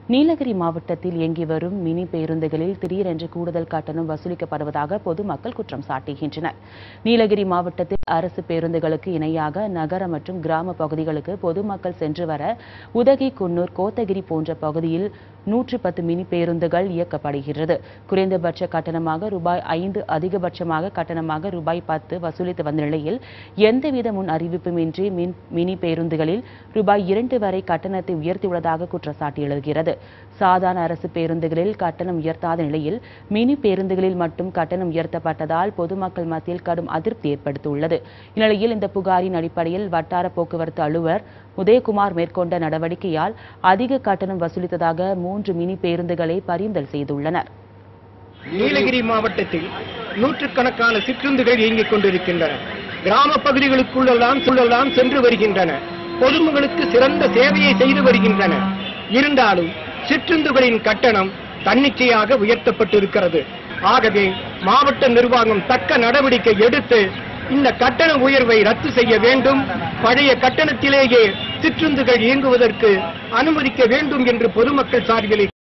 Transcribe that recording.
நீலகிரி மாவட்டத்தில் இயங்கி வரும் மினி பேருந்துகளில் திடீரென்று கூடுதல் கட்டணம் வசூலிக்கப்படுவதாக பொதுமக்கள் குற்றம் சாட்டுகின்றனர் நீலகிரி மாவட்டத்தில் அரசு பேருந்துகளுக்கு இணையாக நகர மற்றும் கிராம பகுதிகளுக்கு பொதுமக்கள் சென்று வர உதகை குன்னூர் கோத்தகிரி போன்ற பகுதியில் நூற்று பத்து மினி பேருந்துகள் இயக்கப்படுகிறது குறைந்தபட்ச கட்டணமாக ரூபாய் ஐந்து அதிகபட்சமாக கட்டணமாக ரூபாய் பத்து வசூலித்து வந்த நிலையில் எந்தவித முன் அறிவிப்புமின்றி மின் மினி பேருந்துகளில் ரூபாய் இரண்டு வரை கட்டணத்தை உயர்த்தியுள்ளதாக குற்றச்சாட்டு எழுகிறது சாதாரண அரசு பேருந்துகளில் கட்டணம் உயர்த்தாத நிலையில் மினி பேருந்துகளில் மட்டும் கட்டணம் உயர்த்தப்பட்டதால் பொதுமக்கள் மத்தியில் கடும் அதிருப்தி ஏற்படுத்தியுள்ளது இந்நிலையில் இந்த புகாரின் அடிப்படையில் வட்டார போக்குவரத்து அலுவலர் உதயகுமார் மேற்கொண்ட நடவடிக்கையால் அதிக கட்டணம் வசூலித்ததாக மூன்று மினி பேருந்துகளை பறிமுதல் செய்துள்ளனர் நீலகிரி மாவட்டத்தில் நூற்றுக்கணக்கான சிற்றுந்துகள் இயங்கிக் கொண்டிருக்கின்றன கிராம பகுதிகளுக்குள்ளெல்லாம் சுழலாம் சென்று வருகின்றன பொதுமக்களுக்கு சிறந்த சேவையை செய்து வருகின்றன இருந்தாலும் சிற்றுந்துகளின் கட்டணம் தன்னிச்சையாக உயர்த்தப்பட்டிருக்கிறது ஆகவே மாவட்ட நிர்வாகம் தக்க நடவடிக்கை எடுத்து இந்த கட்டண உயர்வை ரத்து செய்ய வேண்டும் பழைய கட்டணத்திலேயே சிற்றுந்துகள் இயங்குவதற்கு அனுமதிக்க வேண்டும் என்று பொதுமக்கள் சார்பில்